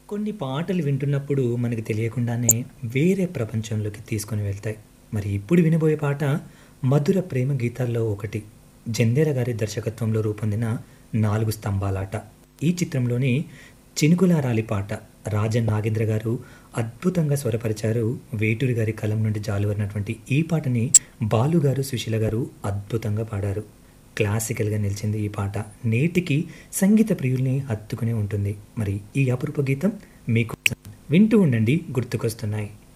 కొన్ని పాటలు వింటున్నప్పుడు మనకు తెలియకుండానే వేరే ప్రపంచంలోకి తీసుకొని వెళ్తాయి మరి ఇప్పుడు వినబోయే పాట మధుర ప్రేమ గీతాల్లో ఒకటి జందేర గారి దర్శకత్వంలో రూపొందిన నాలుగు స్తంభాలాట ఈ చిత్రంలోని చినుకులారాలి పాట రాజన్ నాగేంద్ర గారు అద్భుతంగా స్వరపరిచారు వేటూరి గారి కలం నుండి జాలువరినటువంటి ఈ పాటని బాలు గారు సుశీల గారు అద్భుతంగా పాడారు క్లాసికల్గా నిలిచింది ఈ పాట నేటికి సంగీత ప్రియుల్ని హత్తుకునే ఉంటుంది మరి ఈ అపరూప గీతం మీకు వింటూ ఉండండి గుర్తుకొస్తున్నాయి